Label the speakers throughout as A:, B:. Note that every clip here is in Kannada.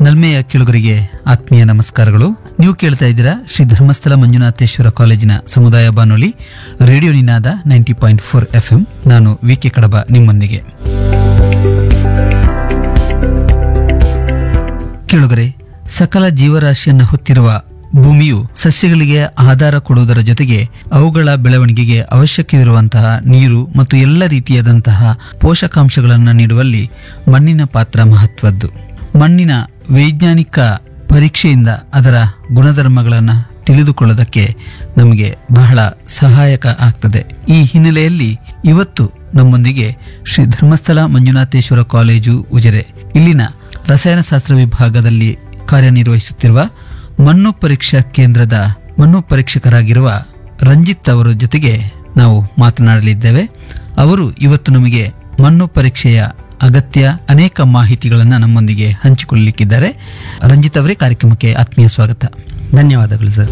A: ನಲ್ಮೆಯ ಕೇಳುಗರಿಗೆ ಆತ್ಮೀಯ ನಮಸ್ಕಾರಗಳು ನೀವು ಕೇಳ್ತಾ ಇದ್ದೀರಾ ಶ್ರೀ ಧರ್ಮಸ್ಥಳ ಮಂಜುನಾಥೇಶ್ವರ ಕಾಲೇಜಿನ ಸಮುದಾಯ ಬಾನುಲಿ radio Ninada ninety point four F ನಾನು ವಿ ಕೆ ಕಡಬ ನಿಮ್ಮೊಂದಿಗೆ ಕೇಳುಗರೆ ಸಕಲ ಜೀವರಾಶಿಯನ್ನು ಹೊತ್ತಿರುವ ಭೂಮಿಯು ಸಸ್ಯಗಳಿಗೆ ಆಧಾರ ಕೊಡುವುದರ ಜೊತೆಗೆ ಅವುಗಳ ಬೆಳವಣಿಗೆಗೆ ಅವಶ್ಯಕವಿರುವಂತಹ ನೀರು ಮತ್ತು ಎಲ್ಲ ರೀತಿಯಾದಂತಹ ಪೋಷಕಾಂಶಗಳನ್ನು ನೀಡುವಲ್ಲಿ ಮಣ್ಣಿನ ಪಾತ್ರ ಮಹತ್ವದ್ದು ಮಣ್ಣಿನ ವೈಜ್ಞಾನಿಕ ಪರೀಕ್ಷೆಯಿಂದ ಅದರ ಗುಣಧರ್ಮಗಳನ್ನು ತಿಳಿದುಕೊಳ್ಳೋದಕ್ಕೆ ನಮಗೆ ಬಹಳ ಸಹಾಯಕ ಆಗ್ತದೆ ಈ ಹಿನ್ನೆಲೆಯಲ್ಲಿ ಇವತ್ತು ನಮ್ಮೊಂದಿಗೆ ಶ್ರೀ ಧರ್ಮಸ್ಥಳ ಮಂಜುನಾಥೇಶ್ವರ ಕಾಲೇಜು ಉಜಿರೆ ಇಲ್ಲಿನ ರಸಾಯನಶಾಸ್ತ್ರ ವಿಭಾಗದಲ್ಲಿ ಕಾರ್ಯನಿರ್ವಹಿಸುತ್ತಿರುವ ಮಣ್ಣು ಪರೀಕ್ಷಾ ಕೇಂದ್ರದ ಮಣ್ಣು ಪರೀಕ್ಷಕರಾಗಿರುವ ರಂಜಿತ್ ಅವರ ಜೊತೆಗೆ ನಾವು ಮಾತನಾಡಲಿದ್ದೇವೆ ಅವರು ಇವತ್ತು ನಮಗೆ ಮಣ್ಣು ಪರೀಕ್ಷೆಯ ಅಗತ್ಯ ಅನೇಕ ಮಾಹಿತಿಗಳನ್ನು ನಮ್ಮೊಂದಿಗೆ ಹಂಚಿಕೊಳ್ಳಲಿಕ್ಕಿದ್ದಾರೆ ರಂಜಿತ್ ಅವರೇ ಕಾರ್ಯಕ್ರಮಕ್ಕೆ ಆತ್ಮೀಯ ಸ್ವಾಗತ
B: ಧನ್ಯವಾದಗಳು ಸರ್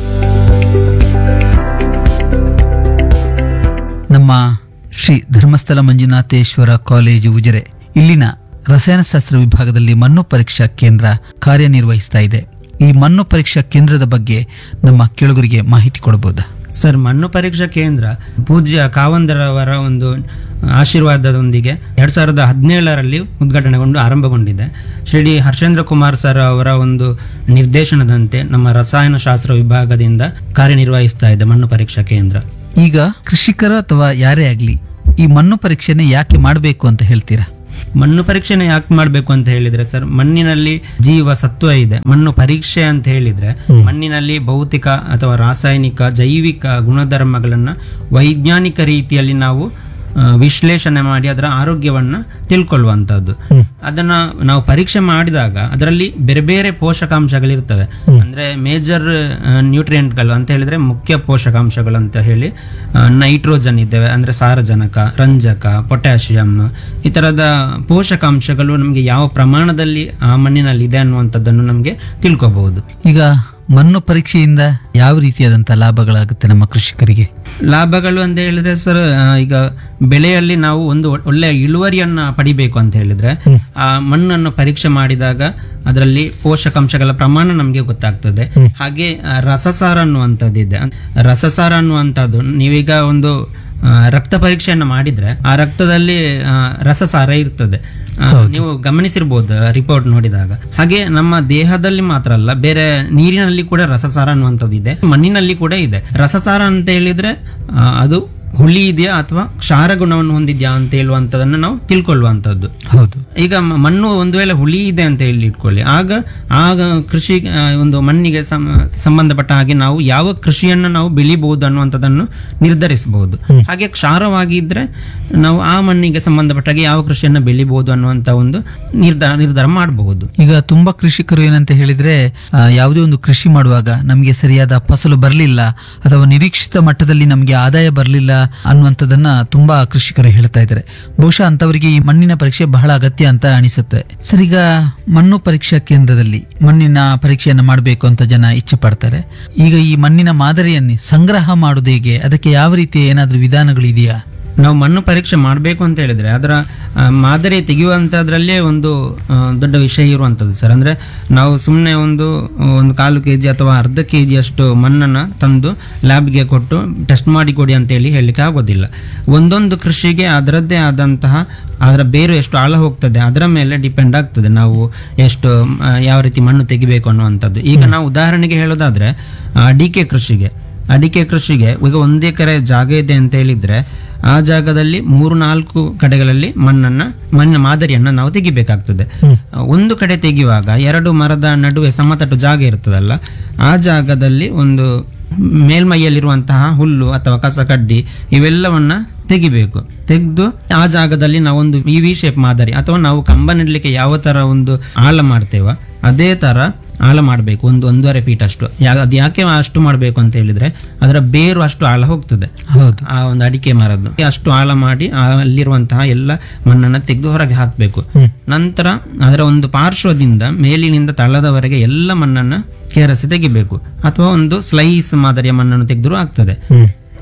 A: ನಮ್ಮ ಶ್ರೀ ಧರ್ಮಸ್ಥಳ ಮಂಜುನಾಥೇಶ್ವರ ಕಾಲೇಜು ಉಜಿರೆ ಇಲ್ಲಿನ ರಸಾಯನಶಾಸ್ತ್ರ ವಿಭಾಗದಲ್ಲಿ ಮಣ್ಣು ಪರೀಕ್ಷಾ ಕೇಂದ್ರ ಕಾರ್ಯನಿರ್ವಹಿಸ್ತಾ ಇದೆ ಈ ಮಣ್ಣು ಪರೀಕ್ಷಾ ಕೇಂದ್ರದ ಬಗ್ಗೆ ನಮ್ಮ ಕೇಳುಗರಿಗೆ ಮಾಹಿತಿ ಕೊಡಬಹುದಾ
B: ಸರ್ ಮಣ್ಣು ಪರೀಕ್ಷಾ ಕೇಂದ್ರ ಪೂಜ್ಯ ಕಾವಂದರವರ ಒಂದು ಆಶೀರ್ವಾದದೊಂದಿಗೆ ಎರಡ್ ಸಾವಿರದ ಹದಿನೇಳರಲ್ಲಿ ಉದ್ಘಾಟನೆಗೊಂಡು ಆರಂಭಗೊಂಡಿದೆ ಶ್ರೀ ಹರ್ಷೇಂದ್ರ ಕುಮಾರ್ ಸರ್ ಅವರ ಒಂದು ನಿರ್ದೇಶನದಂತೆ ನಮ್ಮ ರಸಾಯನಶಾಸ್ತ್ರ ವಿಭಾಗದಿಂದ ಕಾರ್ಯನಿರ್ವಹಿಸ್ತಾ ಇದೆ ಮಣ್ಣು ಪರೀಕ್ಷಾ ಕೇಂದ್ರ
A: ಈಗ ಕೃಷಿಕರು ಅಥವಾ ಯಾರೇ ಆಗಲಿ ಈ ಮಣ್ಣು ಪರೀಕ್ಷೆನ ಯಾಕೆ ಮಾಡಬೇಕು ಅಂತ ಹೇಳ್ತೀರಾ
B: ಮಣ್ಣು ಪರೀಕ್ಷೆನ ಯಾಕೆ ಮಾಡಬೇಕು ಅಂತ ಹೇಳಿದ್ರೆ ಸರ್ ಮಣ್ಣಿನಲ್ಲಿ ಜೀವ ಸತ್ವ ಇದೆ ಮಣ್ಣು ಪರೀಕ್ಷೆ ಅಂತ ಹೇಳಿದ್ರೆ ಮಣ್ಣಿನಲ್ಲಿ ಭೌತಿಕ ಅಥವಾ ರಾಸಾಯನಿಕ ಜೈವಿಕ ಗುಣಧರ್ಮಗಳನ್ನ ವೈಜ್ಞಾನಿಕ ರೀತಿಯಲ್ಲಿ ನಾವು ಆ, ವಿಶ್ಲೇಷಣೆ ಮಾಡಿ ಅದರ ಆರೋಗ್ಯವನ್ನ ತಿಳ್ಕೊಳ್ಳುವಂತದ್ದು ಅದನ್ನ ನಾವು ಪರೀಕ್ಷೆ ಮಾಡಿದಾಗ ಅದರಲ್ಲಿ ಬೇರೆ ಬೇರೆ ಪೋಷಕಾಂಶಗಳಿರ್ತವೆ ಅಂದ್ರೆ ಮೇಜರ್ ನ್ಯೂಟ್ರಿಯೆಂಟ್ಗಳು ಅಂತ ಹೇಳಿದ್ರೆ ಮುಖ್ಯ ಪೋಷಕಾಂಶಗಳು ಅಂತ ಹೇಳಿ ನೈಟ್ರೋಜನ್ ಇದ್ದೇವೆ ಅಂದ್ರೆ ಸಾರಜನಕ ರಂಜಕ ಪೊಟ್ಯಾಷಿಯಂ ಈ ತರದ ಪೋಷಕಾಂಶಗಳು ನಮಗೆ ಯಾವ ಪ್ರಮಾಣದಲ್ಲಿ ಆ ಮಣ್ಣಿನಲ್ಲಿ ಇದೆ ಅನ್ನುವಂಥದ್ದನ್ನು ನಮಗೆ ತಿಳ್ಕೋಬಹುದು
A: ಈಗ ಮಣ್ಣು ಪರೀಕ್ಷೆಯಿಂದ ಯಾವ ರೀತಿಯಾದಂತಹ ಲಾಭಗಳಾಗುತ್ತೆ ನಮ್ಮ ಕೃಷಿಕರಿಗೆ
B: ಲಾಭಗಳು ಅಂತ ಹೇಳಿದ್ರೆ ಸರ್ ಆ, ಈಗ ಬೆಳೆಯಲ್ಲಿ ನಾವು ಒಂದು ಒ- ಒಳ್ಳೆಯ ಇಳುವರಿಯನ್ನ ಪಡಿಬೇಕು ಅಂತ ಹೇಳಿದ್ರೆ ಆ ಮಣ್ಣನ್ನು ಪರೀಕ್ಷೆ ಮಾಡಿದಾಗ ಅದರಲ್ಲಿ ಪೋಷಕಾಂಶಗಳ ಪ್ರಮಾಣ ನಮಗೆ ಗೊತ್ತಾಗ್ತದೆ ಹಾಗೆ ಆ, ರಸಸಾರ ಅನ್ನುವಂಥದ್ದಿದೆ ರಸಸಾರ ಅನ್ನುವಂಥದ್ದು ನೀವೀಗ ಒಂದು ಆ, ರಕ್ತ ಪರೀಕ್ಷೆಯನ್ನು ಮಾಡಿದ್ರೆ ಆ ರಕ್ತದಲ್ಲಿ ಆ, ರಸಸಾರ ಇರ್ತದೆ ಆ, ನೀವು ಗಮನಿಸಿರ್ಬೋದು ರಿಪೋರ್ಟ್ ನೋಡಿದಾಗ ಹಾಗೆ ನಮ್ಮ ದೇಹದಲ್ಲಿ ಮಾತ್ರ ಅಲ್ಲ ಬೇರೆ ನೀರಿನಲ್ಲಿ ಕೂಡ ರಸಸಾರ ಅನ್ನುವಂಥದ್ದು ಇದೆ ಮಣ್ಣಿನಲ್ಲಿ ಕೂಡ ಇದೆ ರಸಸಾರ ಅಂತ ಹೇಳಿದ್ರೆ ಆ, ಅದು ಹುಳಿ ಇದೆಯಾ ಅಥವಾ ಕ್ಷಾರ ಗುಣವನ್ನು ಹೊಂದಿದ್ಯಾ ಅಂತ ಹೇಳುವಂಥದ್ದನ್ನು ನಾವು ತಿಳ್ಕೊಳ್ಳುವಂಥದ್ದು
A: ಹೌದು
B: ಈಗ ಮ- ಮಣ್ಣು ಒಂದು ವೇಳೆ ಹುಳಿ ಇದೆ ಅಂತ ಹೇಳಿ ಇಟ್ಕೊಳ್ಳಿ ಆಗ ಆಗ ಕೃಷಿ ಆ, ಒಂದು ಮಣ್ಣಿಗೆ ಸಮ- ಸಂಬಂಧಪಟ್ಟ ಹಾಗೆ ನಾವು ಯಾವ ಕೃಷಿಯನ್ನು ನಾವು ಬೆಳಿಬಹುದು ಅನ್ನುವಂಥದ್ದನ್ನು ನಿರ್ಧರಿಸಬಹುದು ಹಾಗೆ ಕ್ಷಾರವಾಗಿದ್ರೆ ನಾವು ಆ ಮಣ್ಣಿಗೆ ಸಂಬಂಧಪಟ್ಟ ಹಾಗೆ ಯಾವ ಕೃಷಿಯನ್ನು ಬೆಳಿಬಹುದು ಅನ್ನುವಂಥ ಒಂದು ನಿರ್ಧಾರ ನಿರ್ಧಾರ ಮಾಡಬಹುದು
A: ಈಗ ತುಂಬಾ ಕೃಷಿಕರು ಏನಂತ ಹೇಳಿದ್ರೆ ಆ, ಯಾವುದೇ ಒಂದು ಕೃಷಿ ಮಾಡುವಾಗ ನಮಗೆ ಸರಿಯಾದ ಫಸಲು ಬರಲಿಲ್ಲ ಅಥವಾ ನಿರೀಕ್ಷಿತ ಮಟ್ಟದಲ್ಲಿ ನಮಗೆ ಆದಾಯ ಬರಲಿಲ್ಲ ಅನ್ನುವಂಥದ್ದನ್ನ ತುಂಬಾ ಕೃಷಿಕರು ಹೇಳ್ತಾ ಇದ್ದಾರೆ ಬಹುಶಃ ಅಂತವರಿಗೆ ಈ ಮಣ್ಣಿನ ಪರೀಕ್ಷೆ ಬಹಳ ಅಗತ್ಯ ಅಂತ ಅನಿಸುತ್ತೆ ಸರ್ ಈಗ ಮಣ್ಣು ಪರೀಕ್ಷಾ ಕೇಂದ್ರದಲ್ಲಿ ಮಣ್ಣಿನ ಪರೀಕ್ಷೆಯನ್ನು ಮಾಡಬೇಕು ಅಂತ ಜನ ಇಚ್ಛೆ ಪಡ್ತಾರೆ ಈಗ ಈ ಮಣ್ಣಿನ ಮಾದರಿಯನ್ನು ಸಂಗ್ರಹ ಮಾಡುವುದು ಹೇಗೆ ಅದಕ್ಕೆ ಯಾವ ರೀತಿಯ ಏನಾದ್ರೂ ವಿಧಾನಗಳು ಇದೆಯಾ
B: ನಾವು ಮಣ್ಣು ಪರೀಕ್ಷೆ ಮಾಡಬೇಕು ಅಂತ ಹೇಳಿದ್ರೆ ಅದರ ಆ, ಮಾದರಿ ತೆಗೆಯುವಂಥದ್ರಲ್ಲೇ ಒಂದು ಆ, ದೊಡ್ಡ ವಿಷಯ ಇರುವಂಥದ್ದು ಸರ್ ಅಂದರೆ ನಾವು ಸುಮ್ಮನೆ ಒಂದು ಒಂದು ಕಾಲು ಕೆ ಜಿ ಅಥವಾ ಅರ್ಧ ಕೆ ಜಿಯಷ್ಟು ಮಣ್ಣನ್ನು ತಂದು ಲ್ಯಾಬ್ಗೆ ಕೊಟ್ಟು ಟೆಸ್ಟ್ ಮಾಡಿ ಕೊಡಿ ಅಂತೇಳಿ ಹೇಳಲಿಕ್ಕೆ ಆಗೋದಿಲ್ಲ ಒಂದೊಂದು ಕೃಷಿಗೆ ಅದರದ್ದೇ ಆದಂತಹ ಅದರ ಬೇರು ಎಷ್ಟು ಆಳ ಹೋಗ್ತದೆ ಅದರ ಮೇಲೆ ಡಿಪೆಂಡ್ ಆಗ್ತದೆ ನಾವು ಎಷ್ಟು ಆ, ಯಾವ ರೀತಿ ಮಣ್ಣು ತೆಗಿಬೇಕು ಅನ್ನುವಂಥದ್ದು ಈಗ ನಾವು ಉದಾಹರಣೆಗೆ ಹೇಳೋದಾದ್ರೆ ಅಡಿಕೆ ಕೃಷಿಗೆ ಅಡಿಕೆ ಕೃಷಿಗೆ ಈಗ ಒಂದೇ ಎಕರೆ ಜಾಗ ಇದೆ ಅಂತ ಹೇಳಿದ್ರೆ ಆ ಜಾಗದಲ್ಲಿ ಮೂರು ನಾಲ್ಕು ಕಡೆಗಳಲ್ಲಿ ಮಣ್ಣನ್ನ ಮಣ್ಣಿನ ಮಾದರಿಯನ್ನ ನಾವು ತೆಗಿಬೇಕಾಗ್ತದೆ ಒಂದು ಕಡೆ ತೆಗೆಯುವಾಗ ಎರಡು ಮರದ ನಡುವೆ ಸಮತಟ್ಟು ಜಾಗ ಇರ್ತದಲ್ಲ ಆ ಜಾಗದಲ್ಲಿ ಒಂದು ಮೇಲ್ಮೈಯಲ್ಲಿರುವಂತಹ ಹುಲ್ಲು ಅಥವಾ ಕಸ ಕಡ್ಡಿ ಇವೆಲ್ಲವನ್ನ ತೆಗಿಬೇಕು ತೆಗೆದು ಆ ಜಾಗದಲ್ಲಿ ನಾವೊಂದು ಈ ವಿ ಶೇಪ್ ಮಾದರಿ ಅಥವಾ ನಾವು ಕಂಬ ನೆಡ್ಲಿಕ್ಕೆ ಯಾವ ತರ ಒಂದು ಆಳ ಮಾಡ್ತೇವ ಅದೇ ತರ ಆಳ ಮಾಡಬೇಕು ಒಂದು ಒಂದೂವರೆ ಫೀಟ್ ಅಷ್ಟು ಯಾ- ಅದು ಯಾಕೆ ಅಷ್ಟು ಮಾಡಬೇಕು ಅಂತ ಹೇಳಿದ್ರೆ ಅದರ ಬೇರು ಅಷ್ಟು ಆಳ ಹೋಗ್ತದೆ
A: ಹೌದು
B: ಆ ಒಂದು ಅಡಿಕೆ ಮರದ್ದು ಅಷ್ಟು ಆಳ ಮಾಡಿ ಆ ಅಲ್ಲಿರುವಂತಹ ಎಲ್ಲ ಮಣ್ಣನ್ನು ತೆಗೆದು ಹೊರಗೆ ಹಾಕಬೇಕು ನಂತರ ಅದರ ಒಂದು ಪಾರ್ಶ್ವದಿಂದ ಮೇಲಿನಿಂದ ತಳದವರೆಗೆ ಎಲ್ಲ ಮಣ್ಣನ್ನ ಕೇರಸಿ ತೆಗಿಬೇಕು ಅಥವಾ ಒಂದು ಸ್ಲೈಸ್ ಮಾದರಿಯ ಮಣ್ಣನ್ನು ತೆಗೆದರೂ ಆಗ್ತದೆ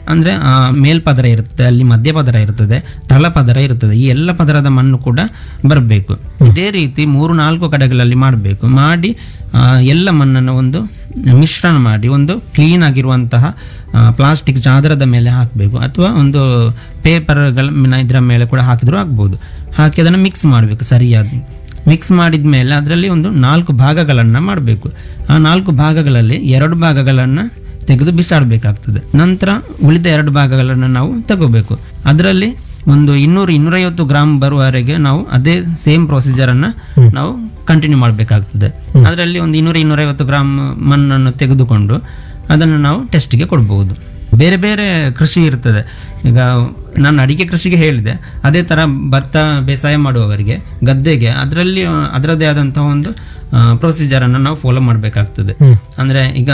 B: ಅಂದ್ರೆ ಆ, ಮೇಲ್ಪದರ ಇರ್ತದೆ ಅಲ್ಲಿ ಮಧ್ಯಪದರ ಇರ್ತದೆ ತಳಪದರ ಇರ್ತದೆ ಈ ಎಲ್ಲ ಪದರದ ಮಣ್ಣು ಕೂಡ ಬರಬೇಕು ಇದೇ ರೀತಿ ಮೂರು ನಾಲ್ಕು ಕಡೆಗಳಲ್ಲಿ ಮಾಡಬೇಕು ಮಾಡಿ ಆ, ಎಲ್ಲ ಮಣ್ಣನ್ನು ಒಂದು ಮಿಶ್ರಣ ಮಾಡಿ ಒಂದು ಕ್ಲೀನ್ ಆಗಿರುವಂತಹ ಪ್ಲಾಸ್ಟಿಕ್ ಚಾದರದ ಮೇಲೆ ಹಾಕಬೇಕು ಅಥವಾ ಒಂದು ಪೇಪರ್ಗಳ ಇದರ ಮೇಲೆ ಕೂಡ ಹಾಕಿದ್ರೂ ಆಗ್ಬೋದು ಹಾಕಿ ಅದನ್ನು ಮಿಕ್ಸ್ ಮಾಡಬೇಕು ಸರಿಯಾಗಿ ಮಿಕ್ಸ್ ಮಾಡಿದ ಮೇಲೆ ಅದರಲ್ಲಿ ಒಂದು ನಾಲ್ಕು ಭಾಗಗಳನ್ನು ಮಾಡಬೇಕು ಆ ನಾಲ್ಕು ಭಾಗಗಳಲ್ಲಿ ಎರಡು ಭಾಗಗಳನ್ನು ತೆಗೆದು ಬಿಸಾಡಬೇಕಾಗ್ತದೆ ನಂತರ ಉಳಿದ ಎರಡು ಭಾಗಗಳನ್ನು ನಾವು ತಗೋಬೇಕು ಅದರಲ್ಲಿ ಒಂದು ಇನ್ನೂರು ಇನ್ನೂರೈವತ್ತು ಗ್ರಾಮ್ ಬರುವವರೆಗೆ ನಾವು ಅದೇ ಸೇಮ್ ಪ್ರೊಸೀಜರನ್ನು ನಾವು ಕಂಟಿನ್ಯೂ ಮಾಡಬೇಕಾಗ್ತದೆ ಅದರಲ್ಲಿ ಒಂದು ಇನ್ನೂರ ಇನ್ನೂರೈವತ್ತು ಗ್ರಾಮ್ ಮಣ್ಣನ್ನು ತೆಗೆದುಕೊಂಡು ಅದನ್ನು ನಾವು ಟೆಸ್ಟಿಗೆ ಕೊಡ್ಬೋದು ಬೇರೆ ಬೇರೆ ಕೃಷಿ ಇರ್ತದೆ ಈಗ ನಾನು ಅಡಿಕೆ ಕೃಷಿಗೆ ಹೇಳಿದೆ ಅದೇ ಥರ ಭತ್ತ ಬೇಸಾಯ ಮಾಡುವವರಿಗೆ ಗದ್ದೆಗೆ ಅದರಲ್ಲಿ ಅದರದ್ದೇ ಆದಂತಹ ಒಂದು ಪ್ರೊಸೀಜರನ್ನು ನಾವು ಫಾಲೋ ಮಾಡಬೇಕಾಗ್ತದೆ ಅಂದರೆ ಈಗ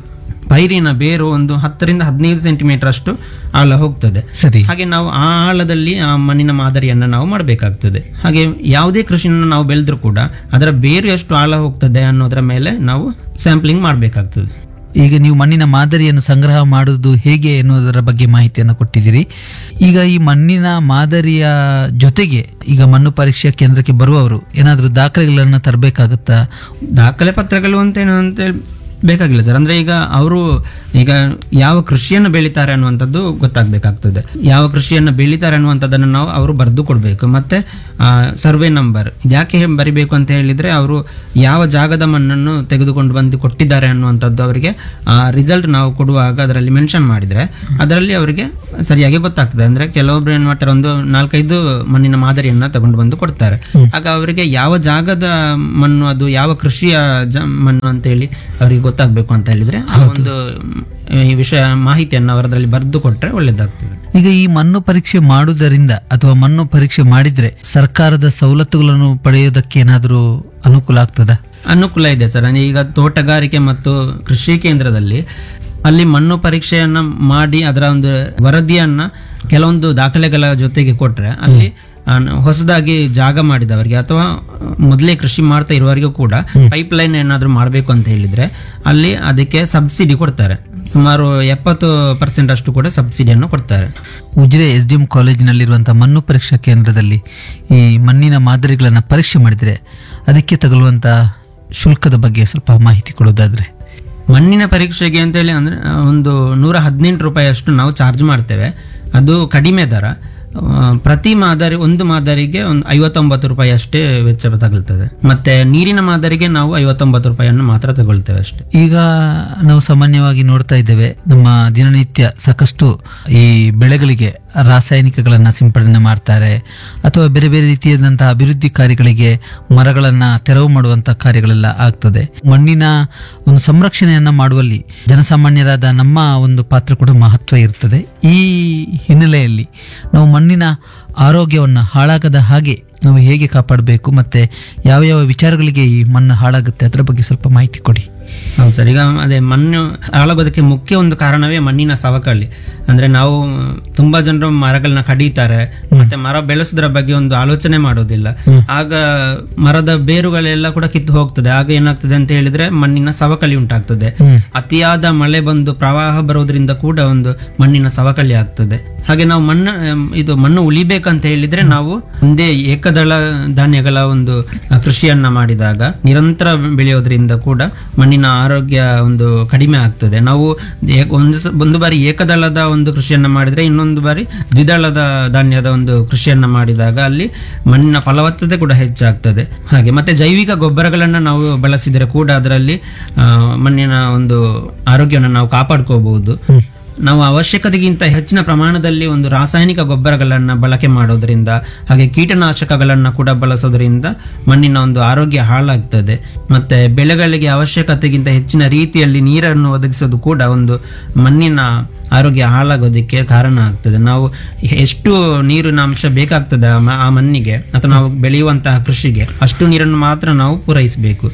B: ಪೈರಿನ ಬೇರು ಒಂದು ಹತ್ತರಿಂದ ಹದಿನೈದು ಸೆಂಟಿಮೀಟರ್ ಅಷ್ಟು ಆಳ ಹೋಗ್ತದೆ
A: ಸರಿ
B: ಹಾಗೆ ನಾವು ಆ ಆಳದಲ್ಲಿ ಆ ಮಣ್ಣಿನ ಮಾದರಿಯನ್ನು ನಾವು ಮಾಡಬೇಕಾಗ್ತದೆ ಹಾಗೆ ಯಾವುದೇ ಕೃಷಿಯನ್ನು ನಾವು ಬೆಳೆದ್ರೂ ಕೂಡ ಅದರ ಬೇರು ಎಷ್ಟು ಆಳ ಹೋಗ್ತದೆ ಅನ್ನೋದರ ಮೇಲೆ ನಾವು ಸ್ಯಾಂಪ್ಲಿಂಗ್ ಮಾಡಬೇಕಾಗ್ತದೆ
A: ಈಗ ನೀವು ಮಣ್ಣಿನ ಮಾದರಿಯನ್ನು ಸಂಗ್ರಹ ಮಾಡುವುದು ಹೇಗೆ ಎನ್ನುವುದರ ಬಗ್ಗೆ ಮಾಹಿತಿಯನ್ನು ಕೊಟ್ಟಿದ್ದೀರಿ ಈಗ ಈ ಮಣ್ಣಿನ ಮಾದರಿಯ ಜೊತೆಗೆ ಈಗ ಮಣ್ಣು ಪರೀಕ್ಷಾ ಕೇಂದ್ರಕ್ಕೆ ಬರುವವರು ಏನಾದರೂ ದಾಖಲೆಗಳನ್ನು ತರಬೇಕಾಗುತ್ತಾ
B: ದಾಖಲೆ ಪತ್ರಗಳು ಅಂತೇನು ಅಂತ ಹೇಳಿ ಬೇಕಾಗಿಲ್ಲ ಸರ್ ಅಂದ್ರೆ ಈಗ ಅವರು ಈಗ ಯಾವ ಕೃಷಿಯನ್ನು ಬೆಳಿತಾರೆ ಅನ್ನುವಂಥದ್ದು ಗೊತ್ತಾಗಬೇಕಾಗ್ತದೆ ಯಾವ ಕೃಷಿಯನ್ನು ಬೆಳಿತಾರೆ ಅನ್ನುವಂಥದ್ದನ್ನು ನಾವು ಅವರು ಬರೆದು ಕೊಡಬೇಕು ಮತ್ತೆ ಸರ್ವೆ ನಂಬರ್ ಯಾಕೆ ಬರಿಬೇಕು ಅಂತ ಹೇಳಿದ್ರೆ ಅವರು ಯಾವ ಜಾಗದ ಮಣ್ಣನ್ನು ತೆಗೆದುಕೊಂಡು ಬಂದು ಕೊಟ್ಟಿದ್ದಾರೆ ಅನ್ನುವಂಥದ್ದು ಅವರಿಗೆ ಆ ರಿಸಲ್ಟ್ ನಾವು ಕೊಡುವಾಗ ಅದರಲ್ಲಿ ಮೆನ್ಷನ್ ಮಾಡಿದ್ರೆ ಅದರಲ್ಲಿ ಅವರಿಗೆ ಸರಿಯಾಗಿ ಗೊತ್ತಾಗ್ತದೆ ಅಂದ್ರೆ ಕೆಲವೊಬ್ರು ಏನ್ ಮಾಡ್ತಾರೆ ಒಂದು ನಾಲ್ಕೈದು ಮಣ್ಣಿನ ಮಾದರಿಯನ್ನ ತಗೊಂಡು ಬಂದು ಕೊಡ್ತಾರೆ ಆಗ ಅವರಿಗೆ ಯಾವ ಜಾಗದ ಮಣ್ಣು ಅದು ಯಾವ ಕೃಷಿಯ ಜ ಮಣ್ಣು ಅಂತ ಹೇಳಿ ಅವರಿಗೆ ಗೊತ್ತಾಗ್ಬೇಕು ಅಂತ ಹೇಳಿದ್ರೆ ಆ ಒಂದು ಮ್, ಈ ವಿಷಯ ಮಾಹಿತಿಯನ್ನು ಅವರದ್ರಲ್ಲಿ ಬರೆದು ಕೊಟ್ರೆ ಒಳ್ಳೇದಾಗ್ತದೆ
A: ಈಗ ಈ ಮಣ್ಣು ಪರೀಕ್ಷೆ ಮಾಡುವುದರಿಂದ ಅಥವಾ ಮಣ್ಣು ಪರೀಕ್ಷೆ ಮಾಡಿದ್ರೆ ಸರ್ಕಾರದ ಸವಲತ್ತುಗಳನ್ನು ಪಡೆಯೋದಕ್ಕೆ ಏನಾದರೂ ಅನುಕೂಲ ಆಗ್ತದಾ
B: ಅನುಕೂಲ ಇದೆ ಸರ್ ಅಂದ್ರೆ ಈಗ ತೋಟಗಾರಿಕೆ ಮತ್ತು ಕೃಷಿ ಕೇಂದ್ರದಲ್ಲಿ ಅಲ್ಲಿ ಮಣ್ಣು ಪರೀಕ್ಷೆಯನ್ನ ಮಾಡಿ ಅದರ ಒಂದು ವರದಿಯನ್ನ ಕೆಲವೊಂದು ದಾಖಲೆಗಳ ಜೊತೆಗೆ ಕೊಟ್ರೆ ಅಲ್ಲಿ ಆ, ಹೊಸದಾಗಿ ಜಾಗ ಮಾಡಿದವರಿಗೆ ಅಥವಾ ಮೊದಲೇ ಕೃಷಿ ಮಾಡ್ತಾ ಇರುವವರಿಗೂ ಕೂಡ ಪೈಪ್ ಲೈನ್ ಏನಾದರೂ ಮಾಡಬೇಕು ಅಂತ ಹೇಳಿದ್ರೆ ಅಲ್ಲಿ ಅದಕ್ಕೆ ಸಬ್ಸಿಡಿ ಕೊಡ್ತಾರೆ ಸುಮಾರು ಎಪ್ಪತ್ತು ಪರ್ಸೆಂಟ್ ಅಷ್ಟು ಕೂಡ ಸಬ್ಸಿಡಿಯನ್ನು ಕೊಡ್ತಾರೆ
A: ಉಜಿರೆ ಎಸ್ ಡಿ ಎಂ ಕಾಲೇಜಿನಲ್ಲಿರುವಂತಹ ಮಣ್ಣು ಪರೀಕ್ಷಾ ಕೇಂದ್ರದಲ್ಲಿ ಈ ಮಣ್ಣಿನ ಮಾದರಿಗಳನ್ನು ಪರೀಕ್ಷೆ ಮಾಡಿದರೆ ಅದಕ್ಕೆ ತಗುಲುವಂತಹ ಶುಲ್ಕದ ಬಗ್ಗೆ ಸ್ವಲ್ಪ ಮಾಹಿತಿ ಕೊಡೋದಾದ್ರೆ
B: ಮಣ್ಣಿನ ಪರೀಕ್ಷೆಗೆ ಅಂತೇಳಿ ಅಂದ್ರೆ ಆ, ಒಂದು ನೂರ ಹದಿನೆಂಟು ರೂಪಾಯಿ ಅಷ್ಟು ನಾವು ಚಾರ್ಜ್ ಮಾಡ್ತೇವೆ ಅದು ಕಡಿಮೆ ದರ ಆ, ಪ್ರತಿ ಮಾದರಿ ಒಂದು ಮಾದರಿಗೆ ಒಂದು ಐವತ್ತೊಂಬತ್ತು ರೂಪಾಯಿ ಅಷ್ಟೇ ವೆಚ್ಚ ತಗುಲ್ತದೆ ಮತ್ತೆ ನೀರಿನ ಮಾದರಿಗೆ ನಾವು ಐವತ್ತೊಂಬತ್ತು ರೂಪಾಯಿಯನ್ನು ಮಾತ್ರ ತಗೊಳ್ತೇವೆ ಅಷ್ಟೇ
A: ಈಗ ನಾವು ಸಾಮಾನ್ಯವಾಗಿ ನೋಡ್ತಾ ಇದ್ದೇವೆ ನಮ್ಮ ದಿನನಿತ್ಯ ಸಾಕಷ್ಟು ಈ ಬೆಳೆಗಳಿಗೆ ರಾಸಾಯನಿಕಗಳನ್ನು ಸಿಂಪಡಣೆ ಮಾಡ್ತಾರೆ ಅಥವಾ ಬೇರೆ ಬೇರೆ ರೀತಿಯಾದಂತಹ ಅಭಿವೃದ್ಧಿ ಕಾರ್ಯಗಳಿಗೆ ಮರಗಳನ್ನ ತೆರವು ಮಾಡುವಂತಹ ಕಾರ್ಯಗಳೆಲ್ಲ ಆಗ್ತದೆ ಮಣ್ಣಿನ ಒಂದು ಸಂರಕ್ಷಣೆಯನ್ನ ಮಾಡುವಲ್ಲಿ ಜನಸಾಮಾನ್ಯರಾದ ನಮ್ಮ ಒಂದು ಪಾತ್ರ ಕೂಡ ಮಹತ್ವ ಇರ್ತದೆ ಈ ಹಿನ್ನೆಲೆಯಲ್ಲಿ ನಾವು ಮಣ್ಣಿನ ಆರೋಗ್ಯವನ್ನು ಹಾಳಾಗದ ಹಾಗೆ ನಾವು ಹೇಗೆ ಕಾಪಾಡಬೇಕು ಮತ್ತೆ ಯಾವ ಯಾವ ವಿಚಾರಗಳಿಗೆ ಈ ಮಣ್ಣು ಹಾಳಾಗುತ್ತೆ ಅದರ ಬಗ್ಗೆ ಸ್ವಲ್ಪ ಮಾಹಿತಿ ಕೊಡಿ
B: ಹೌದು ಸರ್ ಈಗ ಅದೇ ಮಣ್ಣು ಹಾಳಾಗೋದಕ್ಕೆ ಮುಖ್ಯ ಒಂದು ಕಾರಣವೇ ಮಣ್ಣಿನ ಸವಕಳಿ ಅಂದ್ರೆ ನಾವು ತುಂಬಾ ಜನರು ಮರಗಳನ್ನ ಕಡಿತಾರೆ ಮತ್ತೆ ಮರ ಬೆಳೆಸೋದ್ರ ಬಗ್ಗೆ ಒಂದು ಆಲೋಚನೆ ಮಾಡೋದಿಲ್ಲ ಆಗ ಮರದ ಬೇರುಗಳೆಲ್ಲ ಕೂಡ ಕಿತ್ತು ಹೋಗ್ತದೆ ಆಗ ಏನಾಗ್ತದೆ ಅಂತ ಹೇಳಿದ್ರೆ ಮಣ್ಣಿನ ಸವಕಳಿ ಉಂಟಾಗ್ತದೆ ಅತಿಯಾದ ಮಳೆ ಬಂದು ಪ್ರವಾಹ ಬರೋದ್ರಿಂದ ಕೂಡ ಒಂದು ಮಣ್ಣಿನ ಸವಕಳಿ ಆಗ್ತದೆ ಹಾಗೆ ನಾವು ಮಣ್ಣು ಆಮ್, ಇದು ಮಣ್ಣು ಉಳಿಬೇಕಂತ ಹೇಳಿದ್ರೆ ನಾವು ಒಂದೇ ಏಕದಳ ಧಾನ್ಯಗಳ ಒಂದು ಆ, ಕೃಷಿಯನ್ನ ಮಾಡಿದಾಗ ನಿರಂತರ ಬೆಳೆಯೋದ್ರಿಂದ ಕೂಡ ಮಣ್ಣಿನ ಆರೋಗ್ಯ ಒಂದು ಕಡಿಮೆ ಆಗ್ತದೆ ನಾವು ಏ- ಒಂದು ಸ- ಒಂದು ಬಾರಿ ಏಕದಳದ ಒಂದು ಕೃಷಿಯನ್ನ ಮಾಡಿದ್ರೆ ಇನ್ನೊಂದು ಬಾರಿ ದ್ವಿದಳದ ಧಾನ್ಯದ ಒಂದು ಕೃಷಿಯನ್ನ ಮಾಡಿದಾಗ ಅಲ್ಲಿ ಮಣ್ಣಿನ ಫಲವತ್ತತೆ ಕೂಡ ಹೆಚ್ಚಾಗ್ತದೆ ಹಾಗೆ ಮತ್ತೆ ಜೈವಿಕ ಗೊಬ್ಬರಗಳನ್ನ ನಾವು ಬಳಸಿದರೆ ಕೂಡ ಅದರಲ್ಲಿ ಆ, ಮಣ್ಣಿನ ಒಂದು ಆರೋಗ್ಯವನ್ನು ನಾವು ಕಾಪಾಡ್ಕೋಬಹುದು ನಾವು ಅವಶ್ಯಕತೆಗಿಂತ ಹೆಚ್ಚಿನ ಪ್ರಮಾಣದಲ್ಲಿ ಒಂದು ರಾಸಾಯನಿಕ ಗೊಬ್ಬರಗಳನ್ನ ಬಳಕೆ ಮಾಡೋದ್ರಿಂದ ಹಾಗೆ ಕೀಟನಾಶಕಗಳನ್ನ ಕೂಡ ಬಳಸೋದ್ರಿಂದ ಮಣ್ಣಿನ ಒಂದು ಆರೋಗ್ಯ ಹಾಳಾಗ್ತದೆ ಮತ್ತೆ ಬೆಳೆಗಳಿಗೆ ಅವಶ್ಯಕತೆಗಿಂತ ಹೆಚ್ಚಿನ ರೀತಿಯಲ್ಲಿ ನೀರನ್ನು ಒದಗಿಸೋದು ಕೂಡ ಒಂದು ಮಣ್ಣಿನ ಆರೋಗ್ಯ ಹಾಳಾಗೋದಕ್ಕೆ ಕಾರಣ ಆಗ್ತದೆ ನಾವು ಎಷ್ಟು ನೀರಿನ ಅಂಶ ಬೇಕಾಗ್ತದೆ ಆ ಮ- ಆ ಮಣ್ಣಿಗೆ ಅಥವಾ ನಾವು ಬೆಳೆಯುವಂತಹ ಕೃಷಿಗೆ ಅಷ್ಟು ನೀರನ್ನು ಮಾತ್ರ ನಾವು ಪೂರೈಸಬೇಕು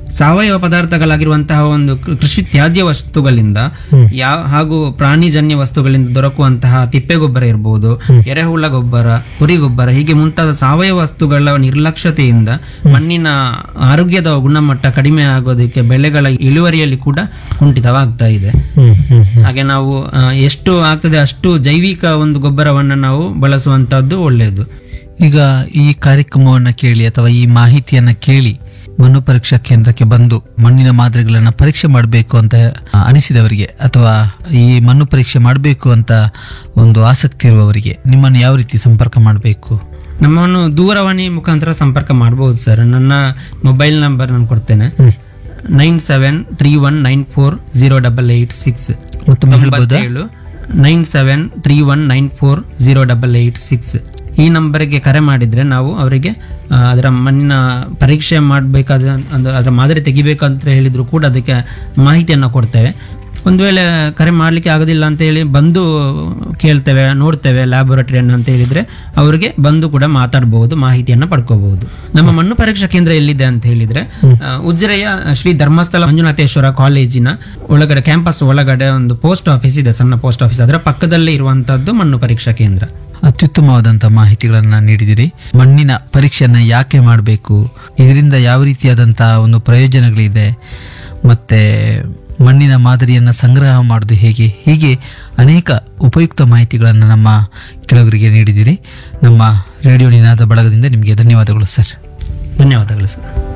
B: ಸಾವಯವ ಪದಾರ್ಥಗಳಾಗಿರುವಂತಹ ಒಂದು ಕೃ- ಕೃಷಿ ತ್ಯಾಜ್ಯ ವಸ್ತುಗಳಿಂದ ಯಾವ ಹಾಗೂ ಪ್ರಾಣಿಜನ್ಯ ವಸ್ತುಗಳಿಂದ ದೊರಕುವಂತಹ ತಿಪ್ಪೆ ಗೊಬ್ಬರ ಇರಬಹುದು ಎರೆಹುಳ ಗೊಬ್ಬರ ಕುರಿ ಗೊಬ್ಬರ ಹೀಗೆ ಮುಂತಾದ ಸಾವಯವ ವಸ್ತುಗಳ ನಿರ್ಲಕ್ಷ್ಯತೆಯಿಂದ ಮಣ್ಣಿನ ಆರೋಗ್ಯದ ಗುಣಮಟ್ಟ ಕಡಿಮೆ ಆಗೋದಕ್ಕೆ ಬೆಳೆಗಳ ಇಳುವರಿಯಲ್ಲಿ ಕೂಡ ಕುಂಠಿತವಾಗ್ತಾ ಇದೆ
A: ಹ್ಮ್ ಹ್ಮ್ ಹ್ಮ್.
B: ಹಾಗೆ ನಾವು ಆ, ಎಷ್ಟು ಆಗ್ತದೆ ಅಷ್ಟು ಜೈವಿಕ ಒಂದು ಗೊಬ್ಬರವನ್ನು ನಾವು ಬಳಸುವಂತದ್ದು ಒಳ್ಳೆಯದು
A: ಈಗ ಈ ಕಾರ್ಯಕ್ರಮವನ್ನ ಕೇಳಿ ಅಥವಾ ಈ ಮಾಹಿತಿಯನ್ನ ಕೇಳಿ ಮಣ್ಣು ಪರೀಕ್ಷಾ ಕೇಂದ್ರಕ್ಕೆ ಬಂದು ಮಣ್ಣಿನ ಮಾದರಿಗಳನ್ನ ಪರೀಕ್ಷೆ ಮಾಡಬೇಕು ಅಂತ ಆ, ಅನಿಸಿದವರಿಗೆ ಅಥವಾ ಈ ಮಣ್ಣು ಪರೀಕ್ಷೆ ಮಾಡಬೇಕು ಅಂತ ಒಂದು ಆಸಕ್ತಿ ಇರುವವರಿಗೆ ನಿಮ್ಮನ್ನು ಯಾವ ರೀತಿ ಸಂಪರ್ಕ ಮಾಡಬೇಕು
B: ನಮ್ಮನ್ನು ದೂರವಾಣಿ ಮುಖಾಂತರ ಸಂಪರ್ಕ ಮಾಡಬಹುದು ಸರ್ ನನ್ನ ಮೊಬೈಲ್ ನಂಬರ್ ನಾನು ಕೊಡ್ತೇನೆ nine seven three one nine four zero double eight six
A: ಮತ್ತೊಮ್ಮೆ ಹೇಳ್ಬೋದಾ
B: ತೊಂಬತ್ತೇಳು nine seven three one nine four zero double eight six ಈ ನಂಬರ್ಗೆ ಕರೆ ಮಾಡಿದ್ರೆ ನಾವು ಅವರಿಗೆ ಆ, ಅದರ ಮಣ್ಣಿನ ಪರೀಕ್ಷೆ ಮಾಡಬೇಕಾದ ಅಂದ್ರೆ ಅದರ ಮಾದರಿ ತೆಗಿಬೇಕಂತ ಹೇಳಿದ್ರು ಕೂಡ ಅದಕ್ಕೆ ಮಾಹಿತಿಯನ್ನು ಕೊಡ್ತೇವೆ ಒಂದು ವೇಳೆ ಕರೆ ಮಾಡಲಿಕ್ಕೆ ಆಗೋದಿಲ್ಲ ಅಂತ ಹೇಳಿ ಬಂದು ಕೇಳ್ತೇವೆ ನೋಡ್ತೇವೆ ಲ್ಯಾಬೊರೇಟರಿಯನ್ನು ಅಂತ ಹೇಳಿದ್ರೆ ಅವರಿಗೆ ಬಂದು ಕೂಡ ಮಾತಾಡಬಹುದು ಮಾಹಿತಿಯನ್ನು ಪಡ್ಕೋಬಹುದು ನಮ್ಮ ಮಣ್ಣು ಪರೀಕ್ಷಾ ಕೇಂದ್ರ ಎಲ್ಲಿದೆ ಅಂತ ಹೇಳಿದ್ರೆ ಆ, ಉಜಿರೆಯ ಶ್ರೀ ಧರ್ಮಸ್ಥಳ ಮಂಜುನಾಥೇಶ್ವರ ಕಾಲೇಜಿನ ಒಳಗಡೆ ಕ್ಯಾಂಪಸ್ ಒಳಗಡೆ ಒಂದು ಪೋಸ್ಟ್ ಆಫೀಸ್ ಇದೆ ಸಣ್ಣ ಪೋಸ್ಟ್ ಆಫೀಸ್ ಅದರ ಪಕ್ಕದಲ್ಲೇ ಇರುವಂತದ್ದು ಮಣ್ಣು ಪರೀಕ್ಷಾ ಕೇಂದ್ರ
A: ಅತ್ಯುತ್ತಮವಾದಂಥ ಮಾಹಿತಿಗಳನ್ನ ನೀಡಿದಿರಿ ಮಣ್ಣಿನ ಪರೀಕ್ಷೆಯನ್ನ ಯಾಕೆ ಮಾಡಬೇಕು ಇದರಿಂದ ಯಾವ ರೀತಿಯಾದಂತಹ ಒಂದು ಪ್ರಯೋಜನಗಳಿದೆ ಮತ್ತೆ ಮಣ್ಣಿನ ಮಾದರಿಯನ್ನ ಸಂಗ್ರಹ ಮಾಡೋದು ಹೇಗೆ ಹೀಗೆ ಅನೇಕ ಉಪಯುಕ್ತ ಮಾಹಿತಿಗಳನ್ನು ನಮ್ಮ ಕೆಲವರಿಗೆ ನೀಡಿದಿರಿ ನಮ್ಮ ರೇಡಿಯೋ ನಿನಾದ ಬಳಗದಿಂದ ನಿಮಗೆ ಧನ್ಯವಾದಗಳು ಸರ್
B: ಧನ್ಯವಾದಗಳು ಸರ್